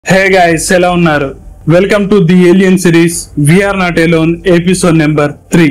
హే guys ఎలా ఉన్నారు welcome to the alien series we are not alone episode number three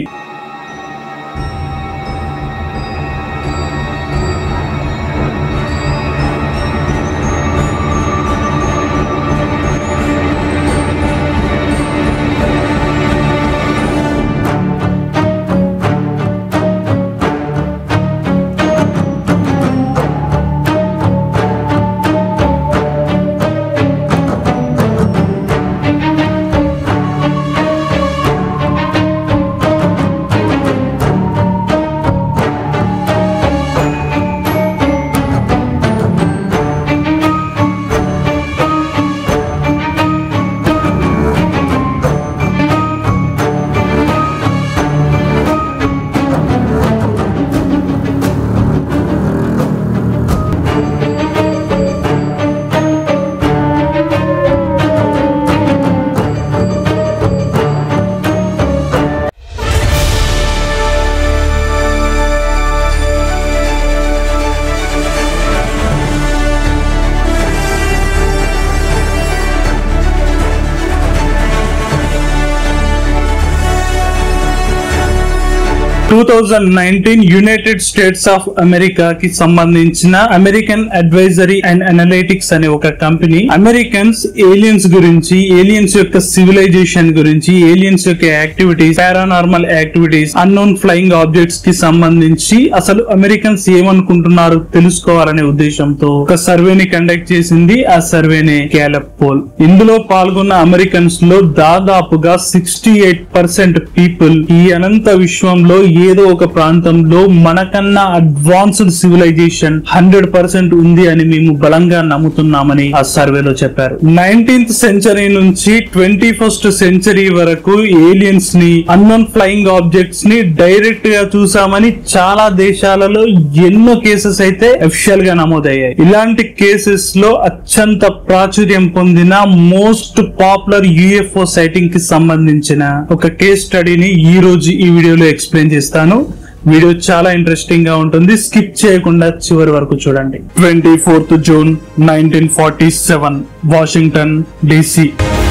two thousand nineteen United States of America కి సంబంధించిన American advisory and analytics అనే ఒక company Americans aliens గురించి aliens యొక్క civilisation గురించి aliens యొక్క activities paranormal activities unknown flying objects కి సంబంధించి అసలు అమెరికన్స్ ఏమనుకుంటున్నారు తెలుసుకోవాలనే ఉద్దేశంతో ఒక సర్వేని కండక్ట్ చేసింది ఆ సర్వేనే క్యాలప్ పోల్ ఇందులో పాల్గొన్న అమెరికన్స్ లో దాదాపుగా సిక్స్టీ ఎయిట్ పర్సెంట్ పీపుల్ ఈ అనంత విశ్వంలో ఏదో ఒక ప్రాంతంలో మనకన్నా అడ్వాన్స్డ్ సివిలైజేషన్ హండ్రెడ్ పర్సెంట్ ఉంది అని మేము బలంగా నమ్ముతున్నామని ఆ సర్వేలో చెప్పారు నైన్టీన్త్ సెంచరీ నుంచి ట్వంటీ ఫస్ట్ సెంచరీ వరకు ఏలియన్స్ ని అన్నోన్ ఫ్లయింగ్ ఆబ్జెక్ట్స్ ని డైరెక్ట్ గా చూసామని చాలా దేశాలలో ఎన్నో కేసెస్ అయితే అఫిషియల్ గా నమోదయ్యాయి ఇలాంటి కేసెస్ లో అత్యంత ప్రాచుర్యం పొందిన మోస్ట్ పాపులర్ యుఎఫ్ఓ సైటింగ్ కి సంబంధించిన ఒక కేస్ స్టడీని ఈ రోజు ఈ వీడియోలో ఎక్స్ప్లెయిన్ చేస్తాను వీడియో చాలా ఇంట్రెస్టింగ్ గా ఉంటుంది స్కిప్ చేయకుండా చివరి వరకు చూడండి twenty fourth June nineteen forty seven Washington DC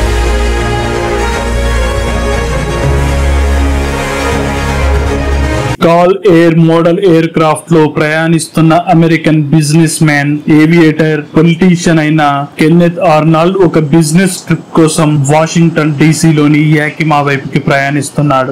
call air model aircraft లో ప్రయాణిస్తున్న American businessman aviator politician అయిన కెన్నెత్ ఆర్నాల్డ్ ఒక బిజినెస్ ట్రిప్ కోసం వాషింగ్టన్ లోని యాకిమా వైపుకి ప్రయాణిస్తున్నాడు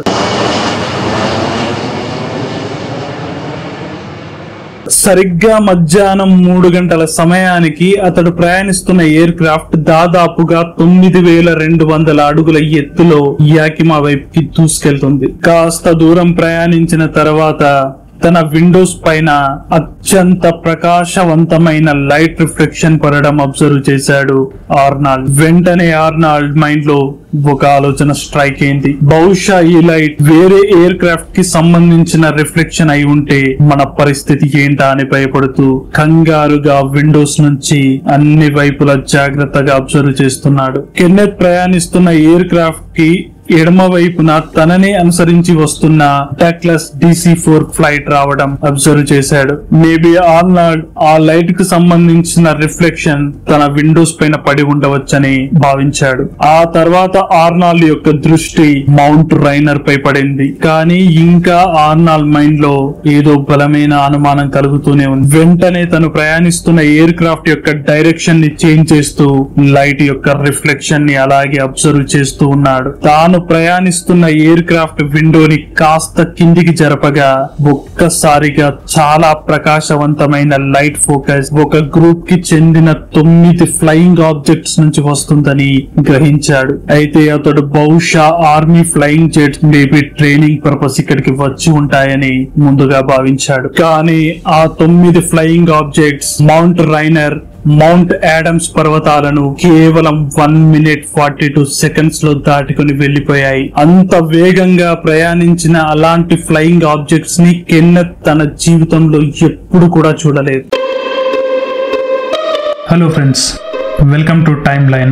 సరిగ్గా మధ్యాహ్నం మూడు గంటల సమయానికి అతడు ప్రయాణిస్తున్న ఎయిర్ క్రాఫ్ట్ దాదాపుగా తొమ్మిది వేల రెండు వందల అడుగుల ఎత్తులో యాకిమా వైపుకి దూసుకెళ్తుంది కాస్త దూరం ప్రయాణించిన తర్వాత తన విండోస్ పైన అత్యంత ప్రకాశవంతమైన లైట్ రిఫ్లెక్షన్ పడడం అబ్జర్వ్ చేశాడు ఆర్నాల్డ్ వెంటనే ఆర్నాల్డ్ మైండ్ లో ఒక ఆలోచన స్ట్రైక్ అయింది బహుశా ఈ లైట్ వేరే ఎయిర్ క్రాఫ్ట్ కి సంబంధించిన రిఫ్లెక్షన్ అయి ఉంటే మన పరిస్థితి ఏంటా అని భయపడుతూ కంగారుగా విండోస్ నుంచి అన్ని వైపులా జాగ్రత్తగా అబ్జర్వ్ చేస్తున్నాడు కెన్నెత్ ప్రయాణిస్తున్న ఎయిర్ క్రాఫ్ట్ కి ఎడమ వైపున తననే అనుసరించి వస్తున్న డాక్లస్ డిసి ఫోర్ ఫ్లైట్ రావడం అబ్జర్వ్ చేశాడు మేబీ ఆర్నాల్డ్ ఆ లైట్ కు సంబంధించిన రిఫ్లెక్షన్ తన విండోస్ పైన పడి ఉండవచ్చని భావించాడు ఆ తర్వాత ఆర్నాల్డ్ యొక్క దృష్టి మౌంట్ రైనర్ పై పడింది కానీ ఇంకా ఆర్నాల్డ్ మైండ్ లో ఏదో బలమైన అనుమానం కలుగుతూనే ఉంది వెంటనే తను ప్రయాణిస్తున్న ఎయిర్ క్రాఫ్ట్ యొక్క డైరెక్షన్ ని చేంజ్ చేస్తూ లైట్ యొక్క రిఫ్లెక్షన్ ని అలాగే అబ్జర్వ్ చేస్తూ ఉన్నాడు తాను ప్రయాణిస్తున్న ఎయిర్ క్రాఫ్ట్ విండోని కాస్త కిందికి జరపగా ఒక్కసారిగా చాలా ప్రకాశవంతమైన లైట్ ఫోకస్ ఒక గ్రూప్ కి చెందిన తొమ్మిది ఫ్లయింగ్ ఆబ్జెక్ట్స్ నుంచి వస్తుందని గ్రహించాడు అయితే అతడు బహుశా army flying jets maybe training purpose ఇక్కడికి వచ్చి ఉంటాయని ముందుగా భావించాడు కానీ ఆ తొమ్మిది flying objects Mount Rainier Mount Adams పర్వతాలను కేవలం one minute forty two seconds లో దాటుకుని వెళ్లిపోయాయి అంత వేగంగా ప్రయాణించిన అలాంటి ఫ్లయింగ్ ఆబ్జెక్ట్స్ ని కెన్నెత్ తన జీవితంలో ఎప్పుడు కూడా చూడలేదు hello friends welcome to timeline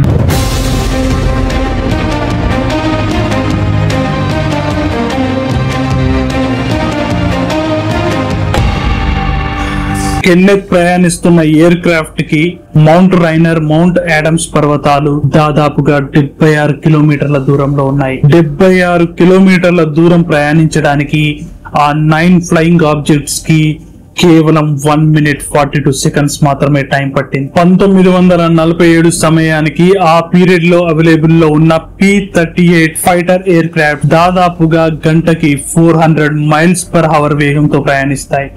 Kenneth ప్రయాణిస్తున్న ఎయిర్ క్రాఫ్ట్ కి మౌంట్ రైనర్ మౌంట్ యాడమ్స్ పర్వతాలు దాదాపుగా డెబ్బై ఆరు కిలోమీటర్ల దూరంలో ఉన్నాయి డెబ్బై ఆరు కిలోమీటర్ల దూరం ప్రయాణించడానికి ఆ నైన్ ఫ్లయింగ్ ఆబ్జెక్ట్స్ కి కేవలం one minute forty two seconds మాత్రమే టైం పట్టింది పంతొమ్మిది వందల నలభై ఏడు సమయానికి ఆ పీరియడ్ లో అవైలబుల్ లో ఉన్న P thirty eight fighter aircraft దాదాపుగా గంటకి four hundred miles per hour వేగంతో ప్రయాణిస్తాయి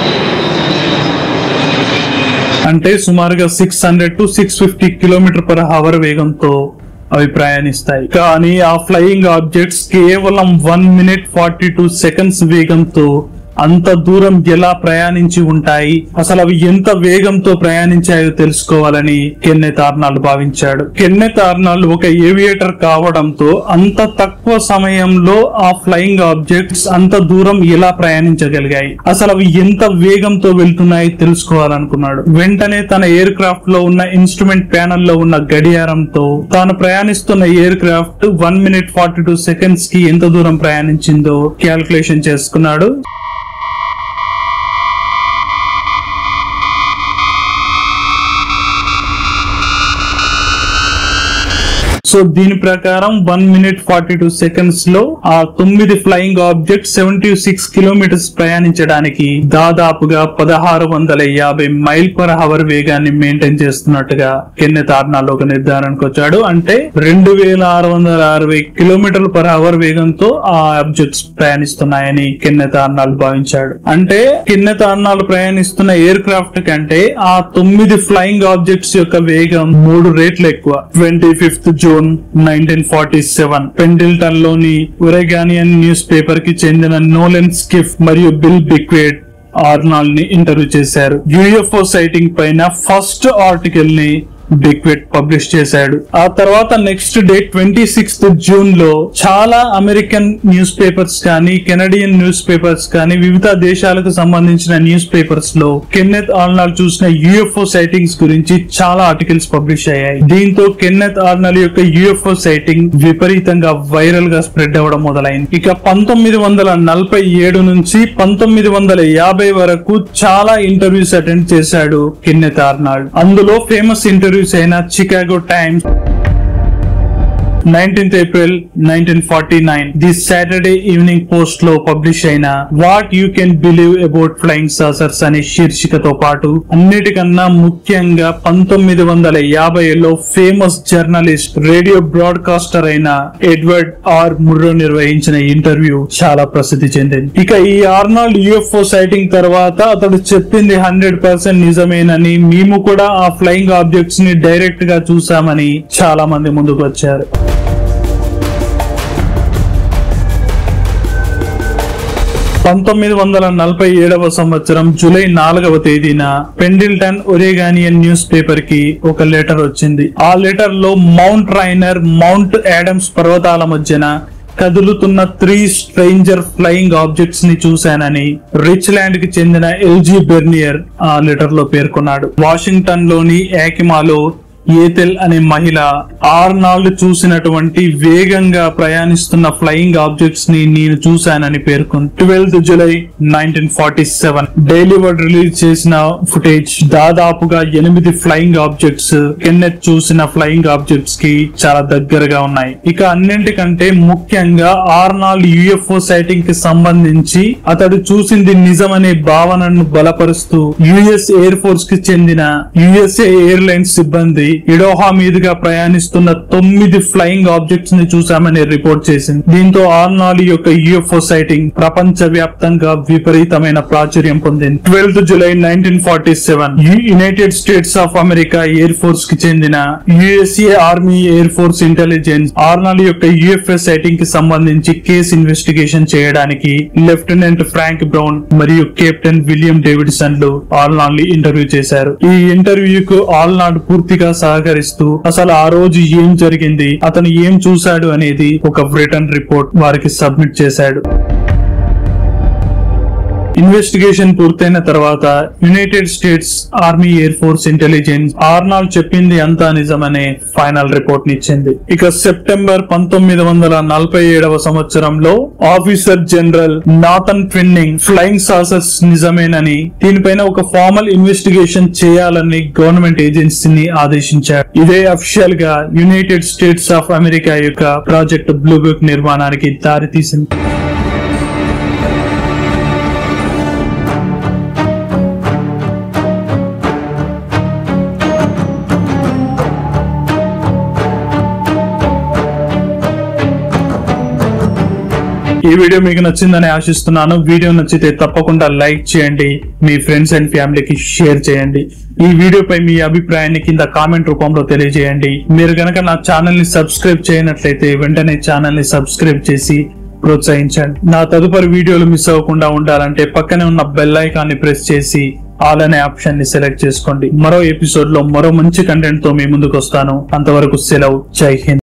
అంటే సుమారుగా six hundred to six fifty kilometre per hour వేగంతో అవి ప్రయాణిస్తాయి కానీ ఆ ఫ్లయింగ్ ఆబ్జెక్ట్స్ కేవలం one minute forty two seconds వేగంతో అంత దూరం ఎలా ప్రయాణించి ఉంటాయి అసలు అవి ఎంత వేగంతో ప్రయాణించాయో తెలుసుకోవాలని కెన్నెత్ ఆర్నాల్డ్ భావించాడు కెన్నెత్ ఆర్నాల్డ్ ఒక ఏవియేటర్ కావడంతో అంత తక్కువ సమయంలో ఆ ఫ్లయింగ్ ఆబ్జెక్ట్స్ అంత దూరం ఎలా ప్రయాణించగలిగాయి అసలు అవి ఎంత వేగంతో వెళ్తున్నాయి తెలుసుకోవాలనుకున్నాడు వెంటనే తన ఎయిర్ క్రాఫ్ట్ లో ఉన్న ఇన్స్ట్రుమెంట్ ప్యానల్ లో ఉన్న గడియారంతో తాను ప్రయాణిస్తున్న aircraft one minute forty two seconds కి ఎంత దూరం ప్రయాణించిందో క్యాల్కులేషన్ చేసుకున్నాడు సో దీని ప్రకారం one minute forty two seconds లో ఆ తొమ్మిది flying object seventy six kilometres ప్రయాణించడానికి దాదాపుగా పదహారు వందల యాభై మైల్ పర్ అవర్ వేగాన్ని మెయింటైన్ చేస్తున్నట్టుగా కెన్నెత్ ఆర్నాల్ ఒక నిర్ధారణకు వచ్చాడు అంటే రెండు వేల ఆరు వందల అరవై కిలోమీటర్ల పర్ అవర్ వేగంతో ఆ ఆబ్జెక్ట్స్ ప్రయాణిస్తున్నాయని కెన్నెత్ ఆర్నాల్ భావించాడు అంటే కెన్నెత్ ఆర్నాల్ ప్రయాణిస్తున్న ఎయిర్ క్రాఫ్ట్ కంటే ఆ తొమ్మిది ఫ్లయింగ్ ఆబ్జెక్ట్స్ యొక్క వేగం మూడు రేట్లు ఎక్కువ twenty fifth June nineteen forty seven Pendleton లోని ఒరెగానియన్ న్యూస్ పేపర్ కి చెందిన నోలెన్ స్కిఫ్ మరియు బిల్ బిక్వేడ్ ఆర్నాల్ ని ఇంటర్వ్యూ చేశారు యుఎఫ్ఓ సైటింగ్ పైన ఫస్ట్ ఆర్టికల్ ని బిక్వెట్ పబ్లిష్ చేశాడు ఆ తర్వాత next day twenty sixth June లో చాలా అమెరికన్ న్యూస్ పేపర్స్ కానీ కెనడియన్ న్యూస్ పేపర్స్ కానీ వివిధ దేశాలకు సంబంధించిన న్యూస్ పేపర్స్ లో కెన్నెత్ ఆర్నాల్ చూసిన యుఎఫ్ఓ సైటింగ్స్ గురించి చాలా ఆర్టికల్స్ పబ్లిష్ అయ్యాయి దీంతో కెన్నెత్ ఆర్నాల్ యొక్క యుఎఫ్ఓ సైటింగ్ విపరీతంగా వైరల్ గా స్ప్రెడ్ అవ్వడం మొదలైంది ఇక పంతొమ్మిది వందల నలభై ఏడు నుంచి పంతొమ్మిది వందల యాభై వరకు చాలా ఇంటర్వ్యూస్ అటెండ్ చేశాడు కెన్నెత్ ఆర్నాల్డ్ అందులో ఫేమస్ ఇంటర్వ్యూస్ అయిన Chicago Times nineteenth April nineteen forty nine the Saturday Evening Post లో పబ్లిష్ అయిన what you can believe about flying saucers అనే శీర్షికతో పాటు అన్నిటికన్నా ముఖ్యంగా పంతొమ్మిది వందల యాభైలో ఫేమస్ జర్నలిస్ట్ రేడియో బ్రాడ్కాస్టర్ అయిన ఎడ్వర్డ్ ఆర్ ముర్రో నిర్వహించిన ఇంటర్వ్యూ చాలా ప్రసిద్ధి చెందింది ఇక ఈ ఆర్నాల్డ్ యుఎఫ్ఓ సైటింగ్ తర్వాత అతడు చెప్పింది హండ్రెడ్ పర్సెంట్ నిజమేనని మేము కూడా ఆ ఫ్లయింగ్ ఆబ్జెక్ట్స్ ని డైరెక్ట్ గా చూసామని చాలా మంది ముందుకు వచ్చారు పంతొమ్మిది వందల నలభై ఏడవ సంవత్సరం జూలై నాలుగవ తేదీన పెండిల్టన్ ఒరేగానియన్ న్యూస్ పేపర్ కి ఒక లెటర్ వచ్చింది ఆ లెటర్ లో మౌంట్ రైనర్ మౌంట్ యాడమ్స్ పర్వతాల మధ్యన కదులుతున్న త్రీ స్ట్రేంజర్ ఫ్లయింగ్ ఆబ్జెక్ట్స్ ని చూశానని రిచ్ ల్యాండ్ కి చెందిన ఎల్జీ బెర్నియర్ ఆ లెటర్ లో పేర్కొన్నాడు వాషింగ్టన్ లోని యాకిమాలో ఏతెల్ అనే మహిళ ఆర్నాల్డ్ చూసినటువంటి వేగంగా ప్రయాణిస్తున్న ఫ్లయింగ్ ఆబ్జెక్ట్స్ ని నేను చూశానని పేర్కొంది twelfth July nineteen forty seven daily word release చేసిన ఫుటేజ్ దాదాపుగా ఎనిమిది ఫ్లయింగ్ ఆబ్జెక్ట్స్ కెన్నెత్ చూసిన ఫ్లయింగ్ ఆబ్జెక్ట్స్ కి చాలా దగ్గరగా ఉన్నాయి ఇక అన్నింటికంటే ముఖ్యంగా ఆర్నాల్డ్ యుఎఫ్ఓ సైటింగ్ కి సంబంధించి అతడు చూసింది నిజమనే భావనను బలపరుస్తూ యుఎస్ ఎయిర్ ఫోర్స్ కి చెందిన యుఎస్ఏ ఎయిర్లైన్స్ సిబ్బంది ఇడోహా మీదుగా ప్రయాణిస్తున్న తొమ్మిది ఫ్లయింగ్ ఆబ్జెక్ట్స్ ని చూశామని రిపోర్ట్ చేసింది దీంతో ఆర్నాల్డ్ యొక్క యుఎఫ్ఓ సైటింగ్ ప్రపంచ వ్యాప్తంగా విపరీతమైన ప్రాచుర్యం పొందింది twelfth July nineteen forty seven United States of America air force కి చెందిన USA army air force intelligence Arnold యొక్క యుఎఫ్ఏ సైటింగ్ కి సంబంధించి కేసు ఇన్వెస్టిగేషన్ చేయడానికి లెఫ్టినెంట్ ఫ్రాంక్ బ్రౌన్ మరియు కెప్టెన్ విలియం డేవిడ్సన్ లు ఆల్నాల్డ్ ని ఇంటర్వ్యూ చేశారు ఈ ఇంటర్వ్యూకు ఆల్నాల్డ్ పూర్తిగా సహకరిస్తూ అసలు ఆ రోజు ఏం జరిగింది అతను ఏం చూశాడు అనేది ఒక రిటర్న్ రిపోర్ట్ వారికి సబ్మిట్ చేశాడు ఇన్వెస్టిగేషన్ పూర్తయిన తర్వాత United States army air force intelligence Arnold చెప్పింది అంతా నిజమనే ఫైనల్ రిపోర్ట్ నిచ్చింది ఇక సెప్టెంబర్ పంతొమ్మిది వందల నలభై ఏడవ సంవత్సరంలో officer general Nathan Twining flying saucers నిజమేనని దీనిపైన ఒక ఫార్మల్ ఇన్వెస్టిగేషన్ చేయాలని గవర్నమెంట్ ఏజెన్సీని ఆదేశించారు ఇదే అఫిషియల్ గా యునైటెడ్ స్టేట్స్ ఆఫ్ అమెరికా యొక్క ప్రాజెక్ట్ బ్లూ బుక్ నిర్మాణానికి దారితీసింది ఈ వీడియో మీకు నచ్చిందని ఆశిస్తున్నాను వీడియో నచ్చితే తప్పకుండా లైక్ చేయండి మీ ఫ్రెండ్స్ అండ్ ఫ్యామిలీకి షేర్ చేయండి ఈ వీడియోపై మీ అభిప్రాయాన్ని కింద కామెంట్ రూపంలో తెలియజేయండి మీరు గనక నా ఛానల్ ని సబ్స్క్రైబ్ చేయనట్లయితే వెంటనే ఛానల్ ని సబ్స్క్రైబ్ చేసి ప్రోత్సహించండి నా తదుపరి వీడియోలు మిస్ అవ్వకుండా ఉండాలంటే పక్కనే ఉన్న బెల్ ఐకాన్ ని ప్రెస్ చేసి ఆల్ అనే ఆప్షన్ ని సెలెక్ట్ చేసుకోండి మరో ఎపిసోడ్ లో మరో మంచి కంటెంట్ తో మీ ముందుకు వస్తాను అంతవరకు సెలవు జై హింద్